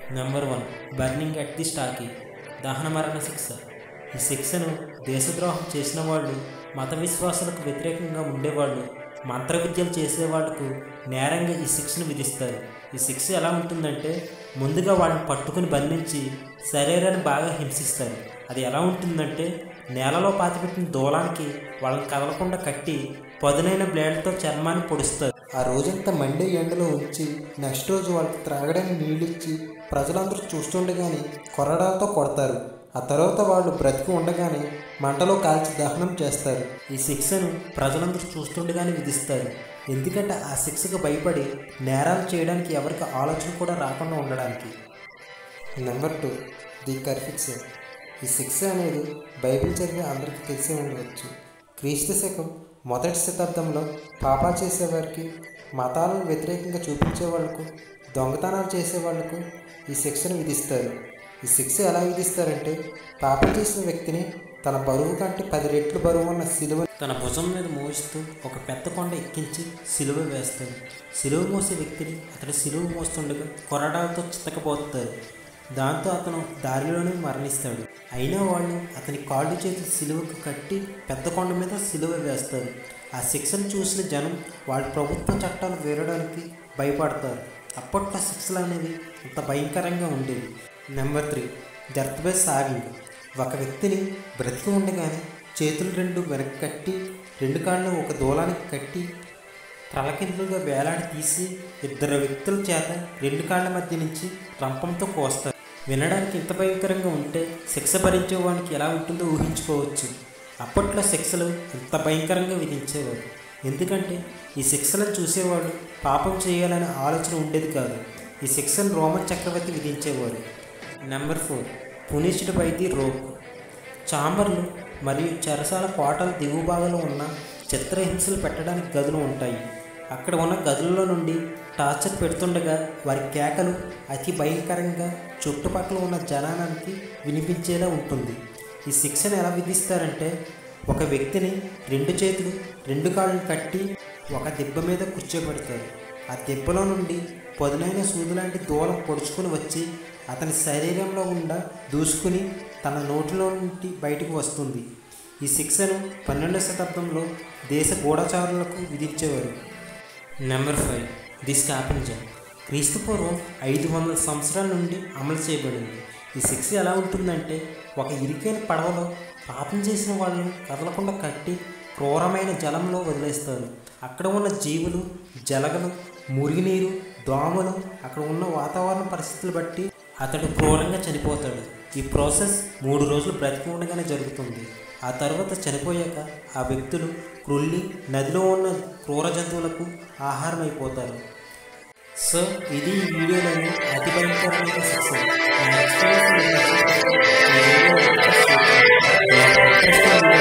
number one burning at the stake దహన మరణ శిక్ష ఈ శిక్షను దేశద్రోహం చేసిన వాళ్ళు మత విశ్వాసాలకు వ్యతిరేకంగా ఉండేవాళ్ళు మంత్ర విద్యలు చేసేవాళ్లకు నేరంగా ఈ శిక్షను విధిస్తారు ఈ శిక్ష ఎలా ఉంటుందంటే ముందుగా వాళ్ళని పట్టుకుని బంధించి శరీరాన్ని బాగా హింసిస్తారు అది ఎలా ఉంటుందంటే నేలలో పాతిపెట్టిన దూలానికి వాళ్ళని కదలకుండా కట్టి పదునైన బ్లేడ్తో చర్మాన్ని పొడుస్తారు ఆ రోజంతా మండే ఎండలో ఉంచి నెక్స్ట్ రోజు వాళ్ళకి త్రాగడానికి నీళ్ళిచ్చి ప్రజలందరూ చూస్తుండగానే కొరడాలతో కొడతారు ఆ తర్వాత వాళ్ళు బ్రతికి ఉండగానే మంటలో కాల్చి దహనం చేస్తారు ఈ శిక్షను ప్రజలందరూ చూస్తుండగానే విధిస్తారు ఎందుకంటే ఆ శిక్షకు భయపడి నేరాలు చేయడానికి ఎవరికి ఆలోచన కూడా రాకుండా ఉండడానికి నెంబర్ టూ ది కర్ఫిక్స్ ఈ శిక్ష అనేది బైబిల్ చదివే అందరికీ తెలిసే ఉండవచ్చు క్రీస్తు శకం మొదటి శతాబ్దంలో పాపా చేసేవారికి మతాలను వ్యతిరేకంగా చూపించే వాళ్ళకు దొంగతనాలు చేసే వాళ్ళకు ఈ శిక్షను విధిస్తారు ఈ శిక్ష ఎలా విధిస్తారంటే పాపం చేసిన వ్యక్తిని తన బరువు కంటే పది రెట్లు బరువు ఉన్న సిలువ తన భుజం మీద మోస్తూ ఒక పెద్ద కొండ ఎక్కించి సిలువ వేస్తాడు సిలువ మోసే వ్యక్తిని అతడు సిలువ మోస్తుండగా కొరడాలతో చిత్తకపోతారు దాంతో అతను దారిలోనే మరణిస్తాడు అయినా వాళ్ళు అతని కాళ్ళు చేతులు సిలువకు కట్టి పెద్ద కొండ మీద సిలువ వేస్తారు ఆ శిక్షను చూసిన జనం వాళ్ళ ప్రభుత్వ చట్టాలు వేరడానికి భయపడతారు అప్పట్లో శిక్షలు అనేవి అంత భయంకరంగా ఉండేవి number three death by sawing ఒక వ్యక్తిని బ్రతికి ఉండగానే చేతులు రెండు వెనక్కి కట్టి రెండు కాళ్ళు ఒక దూలానికి కట్టి తలకిందులుగా వేలాడి తీసి ఇద్దరు వ్యక్తుల చేత రెండు కాళ్ళ మధ్య నుంచి రంపంతో కోస్తారు వినడానికి ఇంత భయంకరంగా ఉంటే శిక్ష భరించే వానికి ఎలా ఉంటుందో ఊహించుకోవచ్చు అప్పట్లో శిక్షలు ఇంత భయంకరంగా విధించేవారు ఎందుకంటే ఈ శిక్షలను చూసేవాడు పాపం చేయాలనే ఆలోచన ఉండేది కాదు ఈ శిక్షను రోమన్ చక్రవర్తి విధించేవారు number four punished by the rope చాంబర్లు మరియు చెరసాల కోటల దిగువ భాగంలో ఉన్న చిత్రహింసలు పెట్టడానికి గదులు ఉంటాయి అక్కడ ఉన్న గదుల్లో నుండి టార్చర్ పెడుతుండగా వారి కేకలు అతి భయంకరంగా చుట్టుపక్కల ఉన్న జనానికి వినిపించేలా ఉంటుంది ఈ శిక్షను ఎలా విధిస్తారంటే ఒక వ్యక్తిని రెండు చేతులు రెండు కాళ్ళు కట్టి ఒక దెబ్బ మీద కూర్చోబెడతారు ఆ దెబ్బలో నుండి పదునైన సూది లాంటి దూలం పొడుచుకుని వచ్చి అతని శరీరంలో గుండా దూసుకుని తన నోటిలో నుండి బయటకు వస్తుంది ఈ శిక్షను పన్నెండవ శతాబ్దంలో దేశ గూఢచారులకు విధించేవారు నెంబర్ ఫైవ్ ది స్కాపెంజర్ క్రీస్తు పూర్వం ఐదు వందల సంవత్సరాల నుండి అమలు చేయబడింది ఈ శిక్ష ఎలా ఉంటుందంటే ఒక ఇరికైన పడవలో పాపం చేసిన వాళ్ళని కదలకుండా కట్టి క్రూరమైన జలంలో వదిలేస్తారు అక్కడ ఉన్న జీవులు జలగలు మురుగునీరు దోమలు అక్కడ ఉన్న వాతావరణ పరిస్థితులు బట్టి అతడు క్రూరంగా చనిపోతాడు ఈ ప్రాసెస్ మూడు రోజులు బ్రతికి ఉండగానే జరుగుతుంది ఆ తర్వాత చనిపోయాక ఆ వ్యక్తులు క్రుల్లి నదిలో ఉన్న క్రూర జంతువులకు ఆహారం అయిపోతారు సో ఇది ఈ వీడియోలోని అతి భయంకరమైన శిక్ష నా ఎక్స్పీరియన్స్ మీకు నచ్చినట్లయితే ఈ వీడియో లైక్ చేసి, మీ ఇంట్రెస్ట్